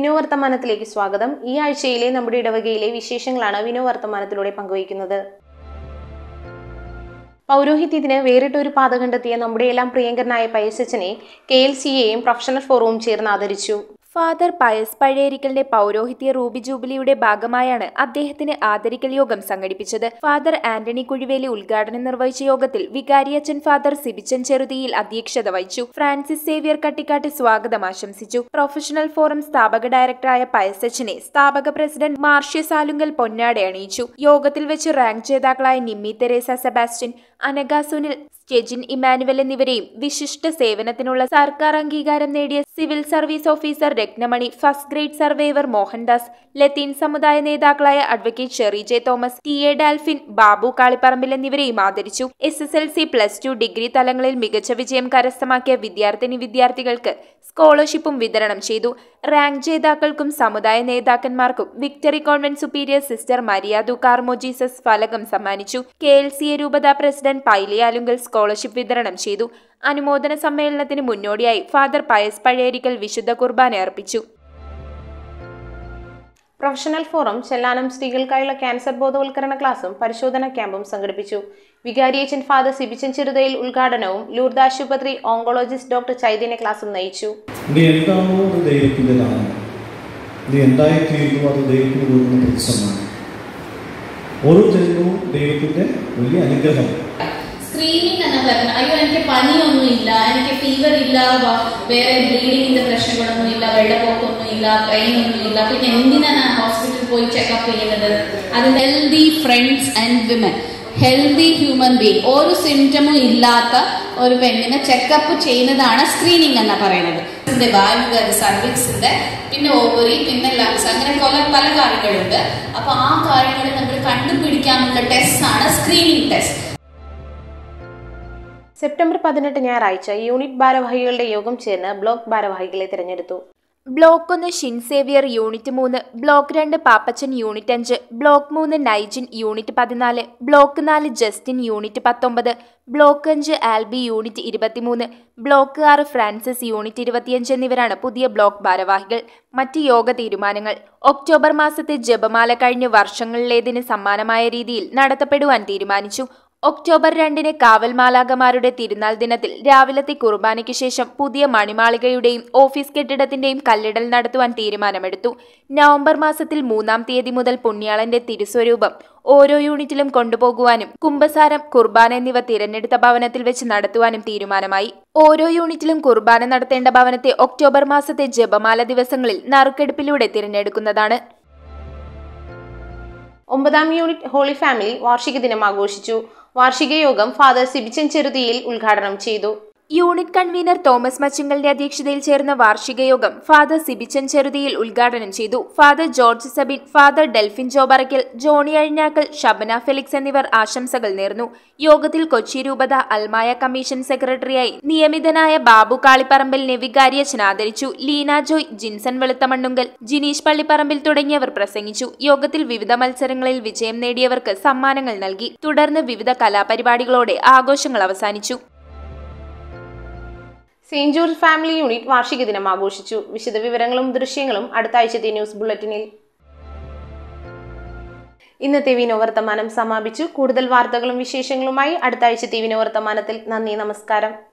വിനോ വർത്തമാനത്തിലേക്ക് സ്വാഗതം ഈ ആഴ്ചയിലെ നമ്മുടെ ഇടവകയിലെ വിശേഷങ്ങളാണ് വിനോ വർത്തമാനത്തിലൂടെ പങ്കുവയ്ക്കുന്നത് പൗരോഹിത്യത്തിന് വേറിട്ടൊരു പാത കണ്ടെത്തിയ നമ്മുടെ എല്ലാം പ്രിയങ്കരനായ പയസച്ചനെ കെ എൽ സിയെയും പ്രൊഫഷണൽ ഫോറവും ചേർന്ന് ആദരിച്ചു ഫാദർ പയസ് പഴയരിക്കലിന്റെ പൗരോഹിത്യ റൂബി ജൂബിലിയുടെ ഭാഗമായാണ് അദ്ദേഹത്തിന് ആദരിക്കൽ യോഗം സംഘടിപ്പിച്ചത് ഫാദർ ആന്റണി കുഴിവേലി ഉദ്ഘാടനം നിർവഹിച്ച യോഗത്തിൽ വികാരിയച്ചൻ ഫാദർ സിബിച്ചൻ ചെറുതിയിൽ അധ്യക്ഷത വഹിച്ചു ഫ്രാൻസിസ് സേവ്യർ കട്ടിക്കാട്ട് സ്വാഗതം ആശംസിച്ചു പ്രൊഫഷണൽ ഫോറം സ്ഥാപക ഡയറക്ടറായ പയസച്ചനെ സ്ഥാപക പ്രസിഡന്റ് മാർഷ്യ സാലുങ്കൽ പൊന്നാടെ അണിയിച്ചു യോഗത്തിൽ വെച്ച് റാങ്ക് ജേതാക്കളായ Nimmi Theresa Sebastian Anagha Sunil Stejin Emmanuel എന്നിവരെയും വിശിഷ്ട സേവനത്തിനുള്ള സർക്കാർ അംഗീകാരം നേടിയ civil service officer Ratnamani first grade surveyor Mohandas Latin സമുദായ നേതാക്കളായ advocate Sherry J Thomas T A Dalphin Babu Kalipparambil എന്നിവരെയും ആദരിച്ചു S S L C plus two degree തലങ്ങളിൽ മികച്ച വിജയം കരസ്ഥമാക്കിയ വിദ്യാർത്ഥിനി വിദ്യാർത്ഥികൾക്ക് സ്കോളർഷിപ്പും വിതരണം ചെയ്തു റാങ്ക് ജേതാക്കൾക്കും സമുദായ നേതാക്കന്മാർക്കും Victory convent superior sister Maria do Carmo Jesus ഫലകം സമ്മാനിച്ചു കെ എൽ സി എ രൂപത പ്രസിഡന്റ് പൈലിയാലുങ്കൽ സ്കോളർഷിപ്പ് വിതരണം ചെയ്തു അനുമോദന സമ്മേളനത്തിന് മുന്നോടിയായി ഫാദർ പയസ് പഴയരിക്കൽ വിശുദ്ധ കുർബാന അർപ്പിച്ചു പ്രൊഫഷണൽ ഫോറം ചെല്ലാനം സ്ത്രീകൾക്കായുള്ള ക്യാൻസർ ബോധവൽക്കരണ ക്ലാസും പരിശോധന ക്യാമ്പും സംഘടിപ്പിച്ചു വികാരിയച്ചൻ ഫാദർ സിബിച്ചൻ ചെറുതയിൽ ഉദ്ഘാടനവും ലൂർദ് ആശുപത്രി ഓങ്കോളജിസ്റ്റ് ഡോക്ടർ ചൈതന്യ ക്ലാസും നയിച്ചു ഇത് എന്താണോ അത് ദൈവത്തിൻ്റെ ദാനം ഇത് എന്തായിത്തീരുന്നു അത് ദൈവത്തിന് കൊടുക്കുന്ന പ്രതിസമ്മാനം ഓരോ ജന്മവും ദൈവത്തിൻ്റെ വലിയ അനുഗ്രഹം സ്ക്രീനിങ് എന്ന് പറഞ്ഞാൽ അയ്യോ എനിക്ക് പനിയൊന്നും ഇല്ല എനിക്ക് ഫീവർ ഇല്ല വ- വേറെ ബ്ലീഡിങ്ങിന്റെ പ്രശ്നങ്ങളൊന്നും ഇല്ല വെള്ളപ്പൊക്കമൊന്നും ഇല്ല പെയിൻ ഒന്നും ഇല്ല പിന്നെ എന്തിനാണ് ഹോസ്പിറ്റലിൽ പോയി ചെക്കപ്പ് ചെയ്യുന്നത് അത് healthy friends and women healthy human being ഒരു സിംറ്റമും ഇല്ലാത്ത ഒരു പെണ്ണിനെ ചെക്കപ്പ് ചെയ്യുന്നതാണ് സ്ക്രീനിങ് എന്ന് പറയുന്നത് ഇതിന്റെ വായുക സർവിക്സിന്റെ പിന്നെ ഓവറി പിന്നെ ലങ്സ് അങ്ങനെ പല പല കാര്യങ്ങളുണ്ട് അപ്പൊ ആ കാര്യങ്ങൾ നമ്മൾ കണ്ടുപിടിക്കാനുള്ള ടെസ്റ്റ് ആണ് സ്ക്രീനിങ് ടെസ്റ്റ് സെപ്റ്റംബർ പതിനെട്ട് ഞായറാഴ്ച യൂണിറ്റ് ഭാരവാഹികളുടെ യോഗം ചേർന്ന് ബ്ലോക്ക് ഭാരവാഹികളെ തിരഞ്ഞെടുത്തു ബ്ലോക്ക് ഒന്ന് ഷിൻസേവിയർ യൂണിറ്റ് മൂന്ന് ബ്ലോക്ക് രണ്ട് പാപ്പച്ചൻ യൂണിറ്റ് അഞ്ച് ബ്ലോക്ക് മൂന്ന് നൈജിൻ യൂണിറ്റ് പതിനാല് ബ്ലോക്ക് നാല് ജസ്റ്റിൻ യൂണിറ്റ് പത്തൊമ്പത് ബ്ലോക്ക് അഞ്ച് ആൽബി യൂണിറ്റ് ഇരുപത്തിമൂന്ന് ബ്ലോക്ക് ആറ് ഫ്രാൻസിസ് യൂണിറ്റ് ഇരുപത്തിയഞ്ച് എന്നിവരാണ് പുതിയ ബ്ലോക്ക് ഭാരവാഹികൾ മറ്റ് യോഗ തീരുമാനങ്ങൾ ഒക്ടോബർ മാസത്തെ ജപമാല കഴിഞ്ഞ് വർഷങ്ങളിലേതിന് സമാനമായ രീതിയിൽ നടത്തപ്പെടുവാൻ തീരുമാനിച്ചു ഒക്ടോബർ രണ്ടിന് കാവൽമാലാകമാരുടെ തിരുനാൾ ദിനത്തിൽ രാവിലത്തെ കുർബാനയ്ക്ക് ശേഷം പുതിയ മണിമാളികയുടെയും ഓഫീസ് കെട്ടിടത്തിന്റെയും കല്ലിടൽ നടത്തുവാൻ തീരുമാനമെടുത്തു നവംബർ മാസത്തിൽ മൂന്നാം തീയതി മുതൽ പുണ്യാളന്റെ തിരുസ്വരൂപം ഓരോ യൂണിറ്റിലും കൊണ്ടുപോകുവാനും കുംഭസാരം കുർബാന എന്നിവ തിരഞ്ഞെടുത്ത ഭവനത്തിൽ വെച്ച് നടത്തുവാനും തീരുമാനമായി ഓരോ യൂണിറ്റിലും കുർബാന നടത്തേണ്ട ഭവനത്തെ ഒക്ടോബർ മാസത്തെ ജപമാല ദിവസങ്ങളിൽ നറുക്കെടുപ്പിലൂടെ തിരഞ്ഞെടുക്കുന്നതാണ് ഒമ്പതാം യൂണിറ്റ് ഹോളി ഫാമിലി വാർഷിക ദിനം ആഘോഷിച്ചു വാർഷിക യോഗം ഫാദർ സിബിച്ചൻ ചെറുതിയിൽ ഉദ്ഘാടനം ചെയ്തു യൂണിറ്റ് കൺവീനർ തോമസ് മച്ചിങ്കലിന്റെ അധ്യക്ഷതയിൽ ചേർന്ന വാർഷിക യോഗം ഫാദർ സിബിച്ചൻ ചെറുതിയിൽ ഉദ്ഘാടനം ചെയ്തു father George Sabin father Delphin Jobaraykkal Johnny Azhinjakkal Shabana Felix എന്നിവർ ആശംസകൾ നേർന്നു യോഗത്തിൽ കൊച്ചി രൂപത അൽമായ കമ്മീഷൻ സെക്രട്ടറിയായി നിയമിതനായ ബാബു കാളിപ്പറമ്പിലിനെ വികാരിയച്ഛൻ ആദരിച്ചു ലീന ജോയ് ജിൻസൺ വെളുത്തമണ്ണുങ്കൽ ജിനീഷ് പള്ളിപ്പറമ്പിൽ തുടങ്ങിയവർ പ്രസംഗിച്ചു യോഗത്തിൽ വിവിധ മത്സരങ്ങളിൽ വിജയം നേടിയവർക്ക് സമ്മാനങ്ങൾ നൽകി തുടർന്ന് വിവിധ കലാപരിപാടികളോടെ ആഘോഷങ്ങൾ അവസാനിച്ചു സെയിന്റ് ജോർജ് ഫാമിലി യൂണിറ്റ് വാർഷിക ദിനം ആഘോഷിച്ചു വിശദവിവരങ്ങളും ദൃശ്യങ്ങളും അടുത്ത ആഴ്ചത്തെ ന്യൂസ് ബുള്ളറ്റിനിൽ ഇന്നത്തെ വിനോവർത്തമാനം സമാപിച്ചു കൂടുതൽ വാർത്തകളും വിശേഷങ്ങളുമായി അടുത്ത ആഴ്ചത്തെ വിനോവർത്തമാനത്തിൽ നന്ദി നമസ്കാരം